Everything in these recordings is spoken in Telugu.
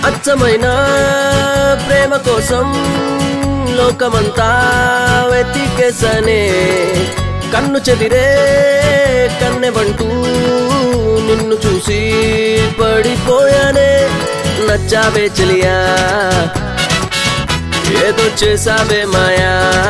అచ్చమైన ప్రేమ కోసం లోకమంతా వెతికేసనే కన్ను చెదిరే కన్నెబంటూ నిన్ను చూసి పడిపోయానే నచ్చావే చెలియా ఏదో చేసావే మాయా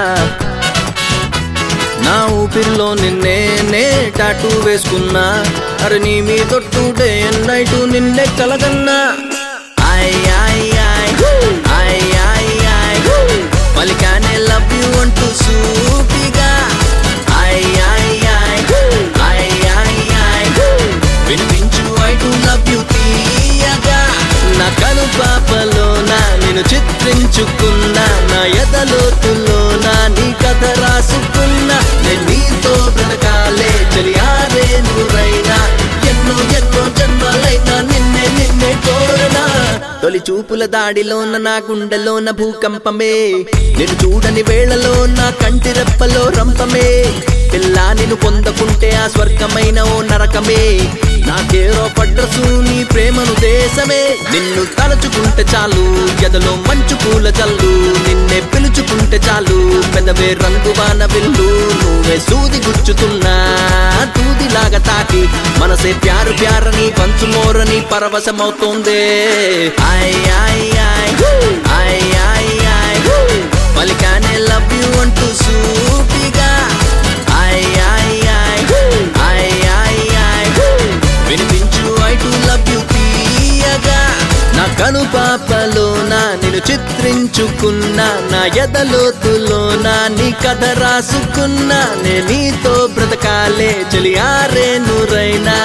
నా ఊపిరిలో నిన్నే నే టాటూ వేసుకున్నా అరే నీ మీ తొట్టు డే నైటు నిన్నే కలగన్నా I I I I I I పలికానే లవ్ యూ అంటూ సూపిగా I I I I I I వినిపించు ఐ టు లవ్ యూ తీయగా నా కను పాపలోన నేను చిత్రించుకున్నా నా ఎదలోతులోన నీ కథ రాసుకున్నా నేను నీతో బ్రతకాలే చలియారే నువ్వైనా ఎన్నో ఎన్నో జన్మలైనా నిన్నే నిన్నే కోరనా తొలి చూపుల దాడిలోన నా గుండెలోన భూకంపమే నేను చూడని వేళలో నా కంటి రెప్పలో రంపమే పిల్ల నిన్ను పొందకుంటే ఆ స్వర్గమైన ఓ నరకమే నాకేరో పడ్రసు నీ ప్రేమను దేశమే నిన్ను తలచుకుంటే చాలు ఎదలో మంచు పూల చల్లు నిన్నే పిలుచుకుంటే చాలు పెదవే రంగు వాన విల్లు నువ్వే సూది గుచ్చుతున్నా దూదిలాగా తాకి మనసే ప్యారు ప్యారని పంచుమోరని పరవశమవుతోందే I I I I I I పలికానే లవ్ యూ అంటూ సూటిగా I I I I I I వినిపించు ఐ టు లవ్ యూ తీయగా నా కను పాపలోన నేను చిత్రించుకున్నా నా ఎదలోతులోన నీ కథ రాసుకున్నా నే నీతో బ్రతకాలే చెలియారే నూరైనా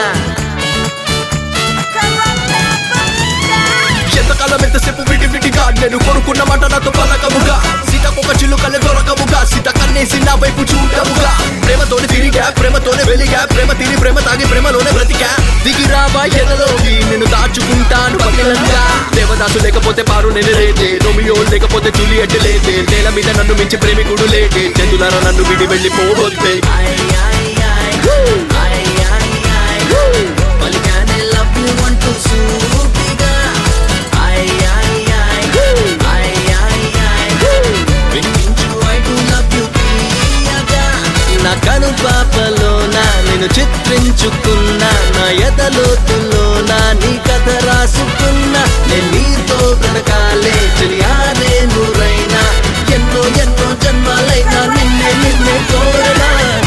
ఎంతకాలం ఎంతసేపు విడి విడిగా నేను కొనుక్కున్న మాట నాతో పలకముగా సీతకొక చిలుకలే దొరకముగా సీత కన్నేసి నా వైపు చూడముగా ప్రేమతోనే తిరిగా ప్రేమతోనే వెలిగా ప్రేమ తిని ప్రేమ తాగి ప్రేమలోనే బ్రతికా దిగిరావా ఎదలోకి నేను దాచుకుంటాను పగిలంగా దేవదాసు లేకపోతే పారు నేను లేదే రోమియో లేకపోతే జూలియట్ లేదే నేల మీద నన్ను మించి ప్రేమికుడు లేదే చేతులారా నన్ను విడి వెళ్ళిపోవద్దే I I I I I I పలికానే లవ్ యూ అంటూ సూటిగా I I I I I I వినిపించు ఐ టు లవ్ యూ తీయగా నా కను పాపలోన నేను చిత్రించుకున్నా నా ఎదలోతులోన నీ కథ రాసుకున్నా నేను నీతో బ్రతకాలే చెలియారే నూరైనా ఎన్నో ఎన్నో జన్మాలైనా నిన్నే నిన్నే కోరనా